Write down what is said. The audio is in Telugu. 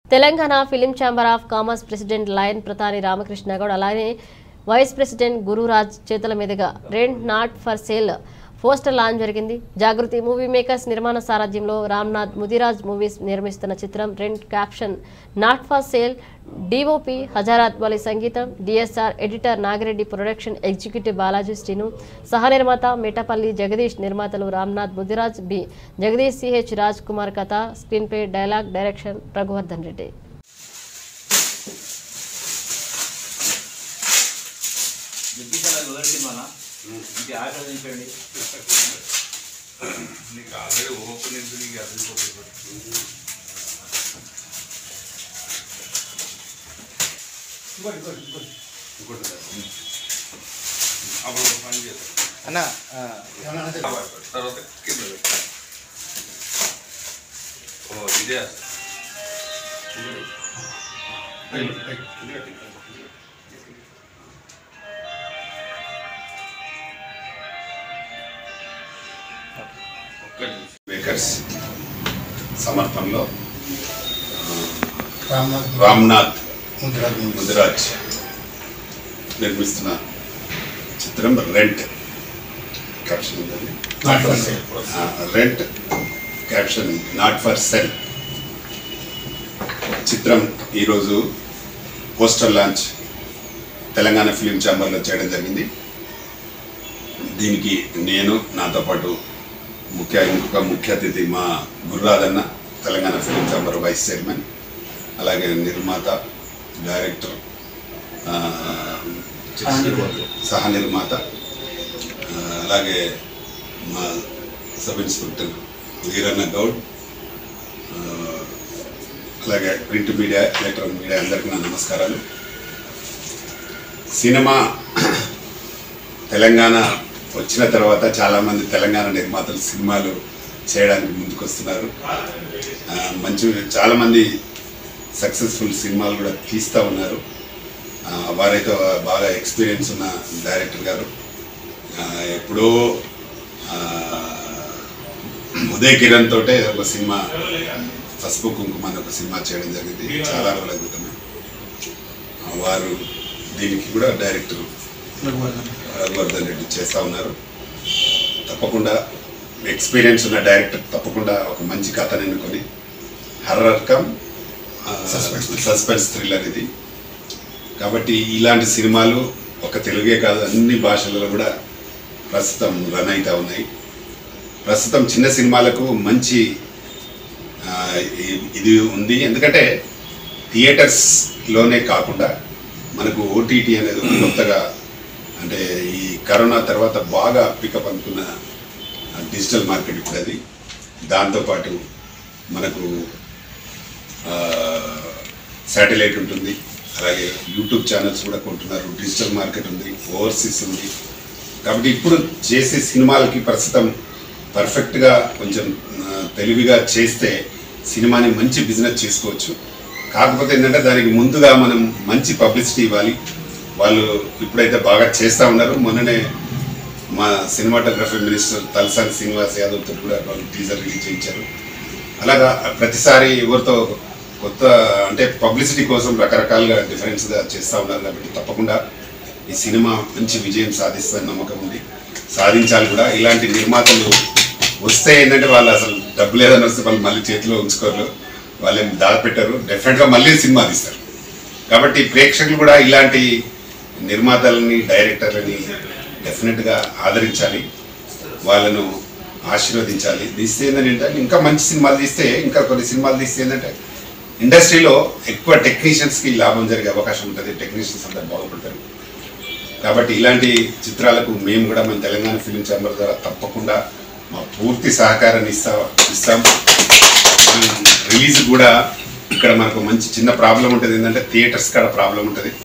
Telangana film chamber of commerce president lion Pratani Ramakrishna Goud అలానే వైస్ ప్రెసిడెంట్ గురురాజ్ చేతుల మీదుగా rent not for sale poster launch జరిగింది జాగృతి మూవీ మేకర్స్ నిర్మాణ సారథ్యంలో రామ్నాథ్ ముదిరాజ్ మూవీస్ నిర్మిస్తున్న చిత్రం rent caption not for sale DOP Hazarath Vali సంగీతం DSR editor Nagireddy production executive Balaji Srinu సహ నిర్మాత మేటపల్లి జగదీష్ నిర్మాతలు రామ్నాథ్ ముదిరాజ్ బి జగదీష్ సిహెచ్ రాజ్ కుమార్ కథ screenplay dialogue direction Raghuvardhan Reddy దుఃఖించాలి వదలండి మన ఇది ఆకలించండి నీకు ఆల్రెడీ ఓపెన్ ఎంత నీకు అదిరిపోతుంది ఇంకోటి లేదు. అప్పుడు ఒక పని చేద్దాం అన్న తర్వాత కింద పెట్టు. ఓ ఇదే మేకర్స్ సమర్థంలో రామ్నాథ్ రామ్నాథ్ ముద్రాజ్ మూవీస్. ముదిరాజ్ నిర్మిస్తున్న చిత్రం రెంట్ క్యాప్షన్ ఉందండి Not for sale. Rent caption not for sale చిత్రం ఈరోజు పోస్టర్ లాంచ్ తెలంగాణ ఫిలిం ఛాంబర్లో చేయడం జరిగింది దీనికి నేను నాతో పాటు ముఖ్య ఇంకొక ముఖ్య అతిథి మా Gurradanna Telangana film chamber vice chairman అలాగే నిర్మాత డైరెక్టర్ ఆ, సహ నిర్మాత ఆ, అలాగే మా సబ్ ఇన్స్పెక్టర్ వీరన్న గౌడ్ ఆ, అలాగే ప్రింట్ మీడియా ఎలక్ట్రానిక్ మీడియా అందరికీ నా నమస్కారాలు సినిమా తెలంగాణ వచ్చిన తర్వాత చాలామంది తెలంగాణ నిర్మాతలు సినిమాలు చేయడానికి ముందుకు వస్తున్నారు ఆ, మంచి చాలామంది సక్సెస్ఫుల్ సినిమాలు కూడా తీస్తూ ఉన్నారు ఆ, వారైతే బాగా ఎక్స్పీరియన్స్ ఉన్న డైరెక్టర్ గారు ఆ, ఎప్పుడో ఆ, ఉదయ్ కిరణ్ తోటే ఒక సినిమా పసుపు కుంకుమ అని ఒక సినిమా చేయడం జరిగింది చాలా రోజుల క్రితమే ఆ, వారు దీనికి కూడా డైరెక్టర్ రఘువర్ధన్. రఘువర్ధన్ రెడ్డి చేస్తూ ఉన్నారు తప్పకుండా ఎక్స్పీరియన్స్ ఉన్న డైరెక్టర్ తప్పకుండా ఒక మంచి కథను ఎన్నుకొని హర్రర్ కమ్ సస్పెన్స్ థ్రిల్లర్ ఇది కాబట్టి ఇలాంటి సినిమాలు ఒక తెలుగే కాదు అన్ని భాషలలో కూడా ప్రస్తుతం రన్ అవుతూ ఉన్నాయి ప్రస్తుతం చిన్న సినిమాలకు మంచి ఆ, ఇ- ఇది ఉంది ఎందుకంటే థియేటర్స్లోనే కాకుండా మనకు ఓటీటీ అనేది ఒక కొత్తగా అంటే ఈ కరోనా తర్వాత బాగా పికప్ అనుకున్న డిజిటల్ మార్కెట్ ఇప్పుడు అది దాంతోపాటు మనకు శాటిలైట్ ఉంటుంది అలాగే యూట్యూబ్ ఛానల్స్ కూడా కొంటున్నారు డిజిటల్ మార్కెట్ ఉంది ఓవర్సీస్ ఉంది కాబట్టి ఇప్పుడు చేసే సినిమాలకి ప్రస్తుతం పర్ఫెక్ట్గా కొంచెం ఆ, తెలివిగా చేస్తే సినిమాని మంచి బిజినెస్ చేసుకోవచ్చు కాకపోతే ఏంటంటే దానికి ముందుగా మనం మంచి పబ్లిసిటీ ఇవ్వాలి వాళ్ళు ఇప్పుడైతే బాగా చేస్తూ ఉన్నారు మొన్ననే మా సినిమాటోగ్రఫీ మినిస్టర్ తలసాని శ్రీనివాస్ యాదవ్తో కూడా వాళ్ళు టీజర్ రిలీజ్ చేయించారు అలాగా ప్రతిసారి ఎవరితో కొత్త అంటే పబ్లిసిటీ కోసం రకరకాలుగా డిఫరెన్స్గా చేస్తూ ఉన్నారు కాబట్టి తప్పకుండా ఈ సినిమా మంచి విజయం సాధిస్తుందని నమ్మకం ఉంది సాధించాలి కూడా ఇలాంటి నిర్మాతలు వస్తే ఏంటంటే వాళ్ళు అసలు డబ్బులు ఏదైనా వస్తే వాళ్ళు మళ్ళీ చేతిలో ఉంచుకోరు వాళ్ళు ఏం దాచిపెట్టారు డెఫినెట్గా మళ్ళీ సినిమా తీస్తారు కాబట్టి ప్రేక్షకులు కూడా ఇలాంటి నిర్మాతలని డైరెక్టర్లని డెఫినెట్గా ఆదరించాలి వాళ్ళను ఆశీర్వదించాలి తీస్తే ఏంటంటే ఇంకా మంచి సినిమాలు తీస్తే ఇంకా కొన్ని సినిమాలు తీస్తే ఏంటంటే ఇండస్ట్రీలో ఎక్కువ టెక్నీషియన్స్కి లాభం జరిగే అవకాశం ఉంటుంది టెక్నీషియన్స్ అందరు బాగుపడతారు కాబట్టి ఇలాంటి చిత్రాలకు మేము కూడా మన తెలంగాణ ఫిలిం ఛాంబర్ ద్వారా తప్పకుండా మా పూర్తి సహకారాన్ని ఇస్తా ఇస్తాం రిలీజ్ కూడా ఇక్కడ మనకు మంచి చిన్న ప్రాబ్లం ఉంటుంది ఏంటంటే థియేటర్స్ కాడ ప్రాబ్లం ఉంటుంది